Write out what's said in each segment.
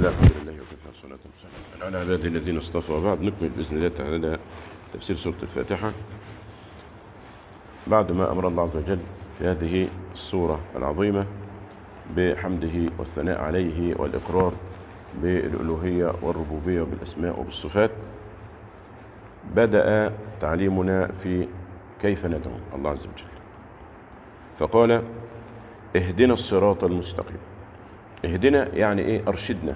الله الحمد لله وكفى صلاة وسلام على عباد الذين اصطفى وبعد نكمل بإذن الله تعالى تفسير سورة الفاتحة بعد ما أمر الله عز وجل في هذه السورة العظيمة بحمده والثناء عليه والإقرار بالألوهية والربوبية وبالأسماء وبالصفات بدأ تعليمنا في كيف ندعو الله عز وجل فقال اهدنا الصراط المستقيم اهدنا يعني ايه ارشدنا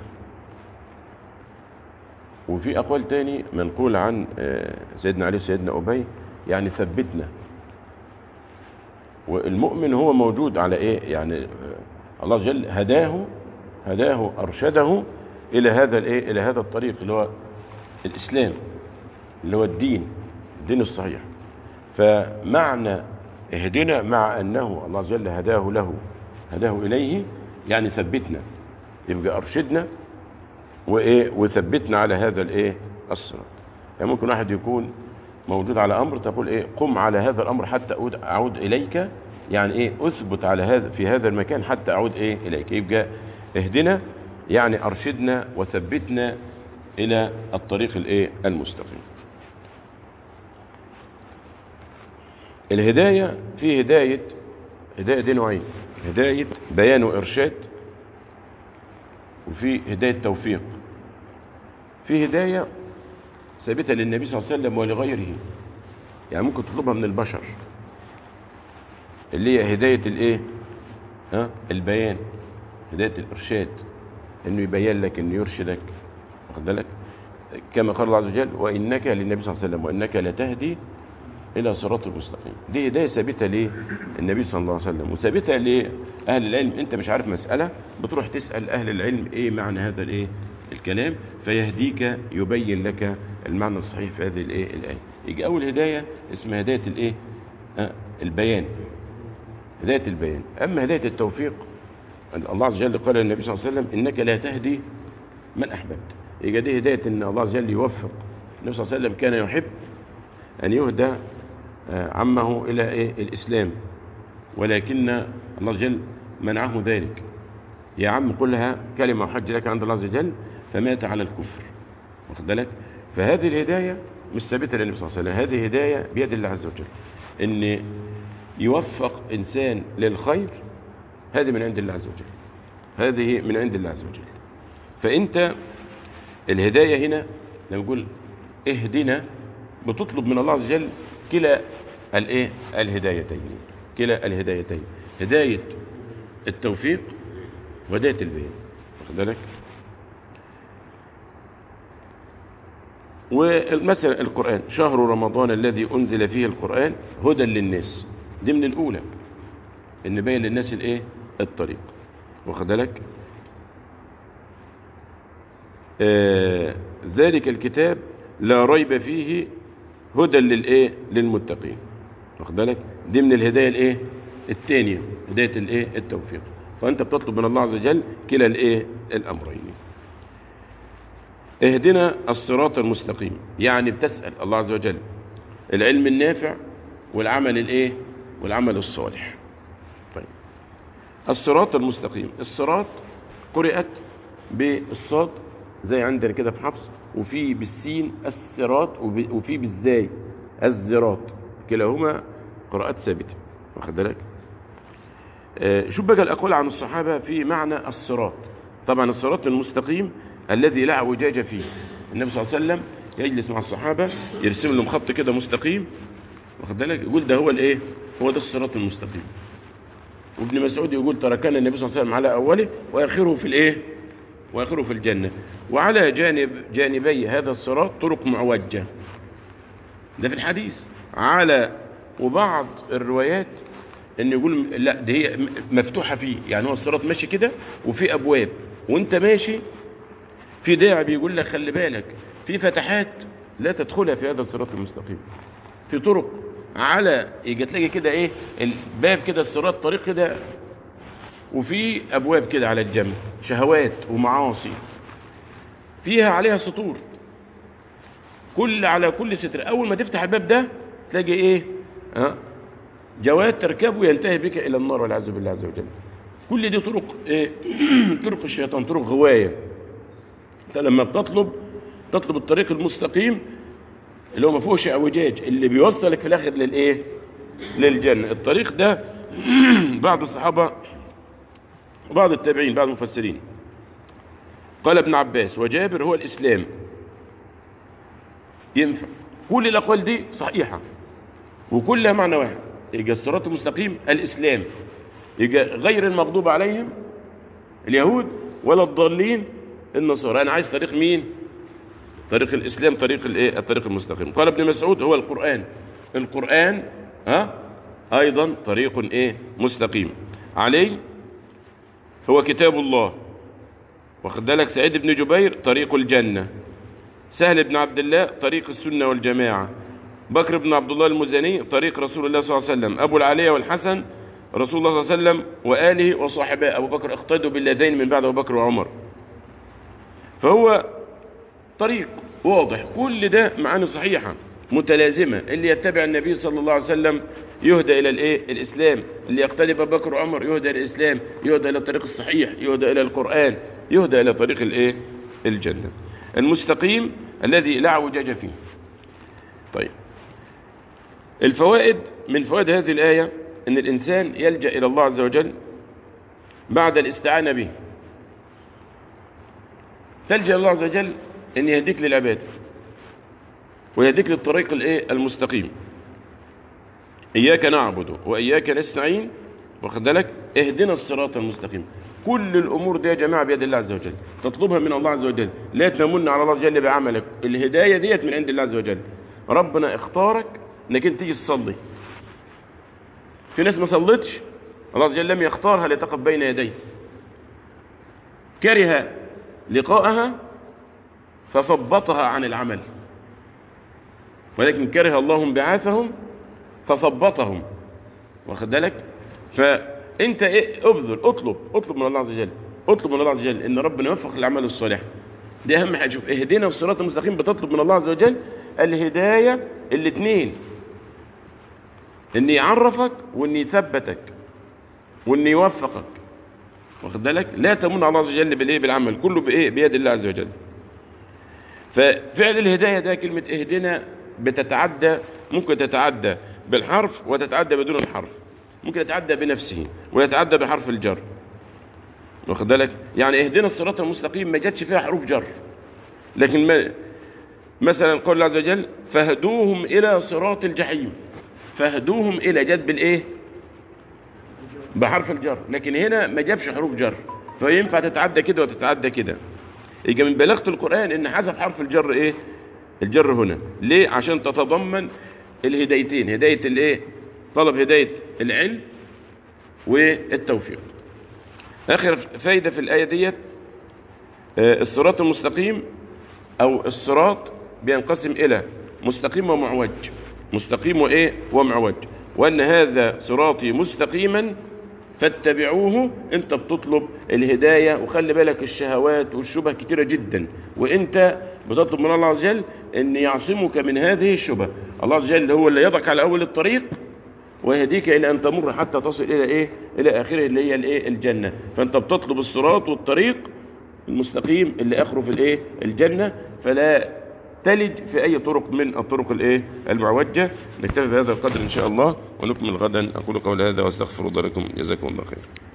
وفي اقوال تاني منقول عن سيدنا علي سيدنا ابي يعني ثبتنا والمؤمن هو موجود على ايه يعني الله جل هداه هداه ارشده الى هذا الايه الى هذا الطريق اللي هو الاسلام اللي هو الدين الدين الصحيح فمعنى اهدنا مع انه الله جل هداه له هداه اليه يعني ثبتنا يبقى ارشدنا وايه وثبتنا على هذا الايه الصراط يعني ممكن واحد يكون موجود على امر تقول ايه قم على هذا الامر حتى اعود اعود اليك يعني ايه اثبت على هذا في هذا المكان حتى اعود ايه اليك يبقى اهدنا يعني ارشدنا وثبتنا الى الطريق الايه المستقيم الهدايه في هدايه هدايه دي نوعين هدايه بيان وارشاد وفي هدايه توفيق في هدايه ثابته للنبي صلى الله عليه وسلم ولغيره يعني ممكن تطلبها من البشر اللي هي هدايه الايه ها البيان هدايه الارشاد انه يبين لك انه يرشدك واخد بالك كما قال الله عز وجل وانك للنبي صلى الله عليه وسلم وانك لتهدي الى صراط المستقيم دي هدايه ثابته للنبي صلى الله عليه وسلم وثابته لاهل العلم انت مش عارف مساله بتروح تسال اهل العلم ايه معنى هذا الايه الكلام فيهديك يبين لك المعنى الصحيح في هذه الايه الايه يجي اول هدايه اسمها هدايه الايه آه البيان هدايه البيان اما هدايه التوفيق الله عز وجل قال للنبي صلى الله عليه وسلم انك لا تهدي من احببت يجي دي هدايه ان الله عز وجل يوفق النبي صلى الله عليه وسلم كان يحب ان يهدى عمه إلى إيه الإسلام ولكن الله عز وجل منعه ذلك يا عم قلها كلمة حج لك عند الله عز وجل فمات على الكفر واخد بالك فهذه الهداية مش ثابتة للنبي صلى الله عليه وسلم هذه هداية بيد الله عز وجل ان يوفق انسان للخير هذه من عند الله عز وجل هذه من عند الله عز وجل فانت الهداية هنا لما نقول اهدنا بتطلب من الله عز وجل كلا الايه الهدايتين كلا الهدايتين هدايه التوفيق وهدايه البيان واخد بالك ومثلا القران شهر رمضان الذي انزل فيه القران هدى للناس دي من الاولى ان بين للناس الايه الطريق واخد بالك آه ذلك الكتاب لا ريب فيه هدى للايه للمتقين واخد بالك دي من الهدايه الايه الثانيه هدايه الايه التوفيق فانت بتطلب من الله عز وجل كلا الايه الامرين اهدنا الصراط المستقيم يعني بتسال الله عز وجل العلم النافع والعمل الايه والعمل الصالح طيب الصراط المستقيم الصراط قرات بالصاد زي عندنا كده في حفص وفي بالسين الصراط وفي بالزاي الزراط كلاهما قراءات ثابته واخد بالك آه شوف بقى الاقوال عن الصحابه في معنى الصراط طبعا الصراط المستقيم الذي لا اعوجاج فيه النبي صلى الله عليه وسلم يجلس مع الصحابه يرسم لهم خط كده مستقيم واخد بالك يقول ده هو الايه هو ده الصراط المستقيم وابن مسعود يقول تركنا النبي صلى الله عليه وسلم على اوله واخره في الايه واخره في الجنه وعلى جانب جانبي هذا الصراط طرق معوجة ده في الحديث على وبعض الروايات ان يقول لا دي هي مفتوحة فيه يعني هو الصراط ماشي كده وفي ابواب وانت ماشي في داعي بيقول لك خلي بالك في فتحات لا تدخلها في هذا الصراط المستقيم في طرق على يجي تلاقي كده ايه الباب كده الصراط طريق كده وفي ابواب كده على الجنب شهوات ومعاصي فيها عليها سطور كل على كل ستر اول ما تفتح الباب ده تلاقي ايه ها جواد تركبه ينتهي بك الى النار والعياذ بالله عز وجل كل دي طرق ايه طرق الشيطان طرق غوايه انت لما بتطلب تطلب الطريق المستقيم اللي هو ما فيهوش اعوجاج اللي بيوصلك في الاخر للايه للجنه الطريق ده بعض الصحابه وبعض التابعين بعض المفسرين قال ابن عباس وجابر هو الاسلام ينفع كل الاقوال دي صحيحه وكلها معنى واحد يجي الصراط المستقيم الاسلام يجي غير المغضوب عليهم اليهود ولا الضالين النصارى انا عايز طريق مين طريق الاسلام طريق الايه الطريق المستقيم قال ابن مسعود هو القران القران ها ايضا طريق ايه مستقيم علي هو كتاب الله واخد بالك سعيد بن جبير طريق الجنه سهل بن عبد الله طريق السنه والجماعه بكر بن عبد الله المزني طريق رسول الله صلى الله عليه وسلم ابو العاليه والحسن رسول الله صلى الله عليه وسلم واله وصاحبه ابو بكر اقتدوا بالذين من بعد ابو بكر وعمر فهو طريق واضح كل ده معاني صحيحة متلازمة اللي يتبع النبي صلى الله عليه وسلم يهدى إلى الإيه؟ الإسلام اللي يقتدي أبو بكر وعمر يهدى إلى الإسلام يهدى إلى الطريق الصحيح يهدى إلى القرآن يهدى إلى طريق الإيه؟ الجنة المستقيم الذي لا اعوجاج فيه طيب الفوائد من فوائد هذه الآية أن الإنسان يلجأ إلى الله عز وجل بعد الاستعانة به تلجأ الله عز وجل أن يهديك للعبادة ويهديك للطريق الايه المستقيم إياك نعبد وإياك نستعين واخد بالك اهدنا الصراط المستقيم كل الأمور دي يا جماعة بيد الله عز وجل تطلبها من الله عز وجل لا تمن على الله عز وجل بعملك الهداية ديت من عند الله عز وجل ربنا اختارك انك انت تيجي تصلي في ناس ما صلتش الله عز وجل لم يختارها لتقف بين يديه كره لقاءها فثبطها عن العمل ولكن كره الله انبعاثهم فثبطهم واخد بالك فانت ايه ابذل اطلب اطلب من الله عز وجل اطلب من الله عز وجل ان ربنا يوفق الاعمال الصالحه دي اهم حاجه شوف اهدنا في الصراط المستقيم بتطلب من الله عز وجل الهدايه الاثنين ان يعرفك وان يثبتك وان يوفقك واخد بالك لا تمن على الله عز وجل بالايه بالعمل كله بايه بيد الله عز وجل ففعل الهدايه ده كلمه اهدنا بتتعدى ممكن تتعدى بالحرف وتتعدى بدون الحرف ممكن يتعدى بنفسه ويتعدى بحرف الجر واخد بالك يعني اهدنا الصراط المستقيم ما جاتش فيها حروف جر لكن ما مثلا قول الله عز وجل فهدوهم الى صراط الجحيم فهدوهم الى جد بالايه بحرف الجر لكن هنا ما جابش حروف جر فينفع تتعدى كده وتتعدى كده يجي من بلاغه القران ان حذف حرف الجر ايه الجر هنا ليه عشان تتضمن الهدايتين هدايه الايه طلب هدايه العلم والتوفيق اخر فايده في الايه ديت الصراط المستقيم او الصراط بينقسم الى مستقيم ومعوج مستقيم وايه ومعوج وان هذا صراطي مستقيما فاتبعوه انت بتطلب الهدايه وخلي بالك الشهوات والشبه كتيره جدا وانت بتطلب من الله عز وجل ان يعصمك من هذه الشبه الله عز وجل هو اللي يضعك على اول الطريق ويهديك الى ان تمر حتى تصل الى ايه الى اخره اللي هي الايه الجنه فانت بتطلب الصراط والطريق المستقيم اللي اخره في الايه الجنه فلا تلج في اي طرق من الطرق الايه المعوجه نكتفي بهذا القدر ان شاء الله ونكمل غدا اقول قول هذا واستغفر الله لكم جزاكم الله خير